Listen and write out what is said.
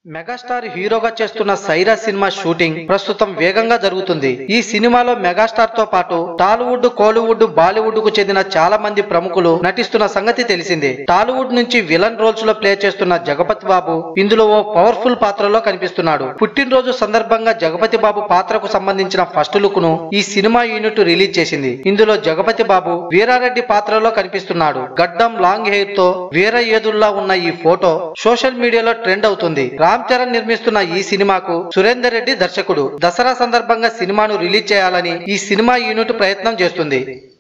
megastar హీరోగా చేస్తున్న Sye Raa cinema shooting ప్రస్తుతం వేగంగా జరుగుతుంది ఈ సినిమాలో మెగాస్టార్ తో పాటు టాలీవుడ్ కోలీవుడ్ బాలీవుడ్ కు చెందిన చాలా మంది ప్రముఖులు నటిస్తున్న సంగతి తెలిసిందే టాలీవుడ్ నుంచి విలన్ రోల్స్ లో ప్లే చేస్తున్న జగపతి బాబు ఇందులో ఓ పవర్ఫుల్ పాత్రలో కనిపిస్తున్నాడు పుట్టినరోజు సందర్భంగా జగపతి బాబు పాత్రకు సంబంధించిన ఫస్ట్ లుక్ ను ఈ సినిమా యూనిట్ రిలీజ్ చేసింది ఇందులో జగపతి బాబు వీరారెడ్డి పాత్రలో కనిపిస్తున్నాడు గడ్డం లాంగ్ హెయిర్ తో వీర ఏదుల్లా ఉన్న ఈ ఫోటో సోషల్ మీడియాలో ట్రెండ్ అవుతుంది రామ్ చరణ్ నిర్మిస్తున్న ఈ సినిమాకు సురేందర్ రెడ్డి దర్శకుడు దసరా సందర్భంగా సినిమాను రిలీజ్ చేయాలని ఈ సినిమా యూనిట్ ప్రయత్నం చేస్తుంది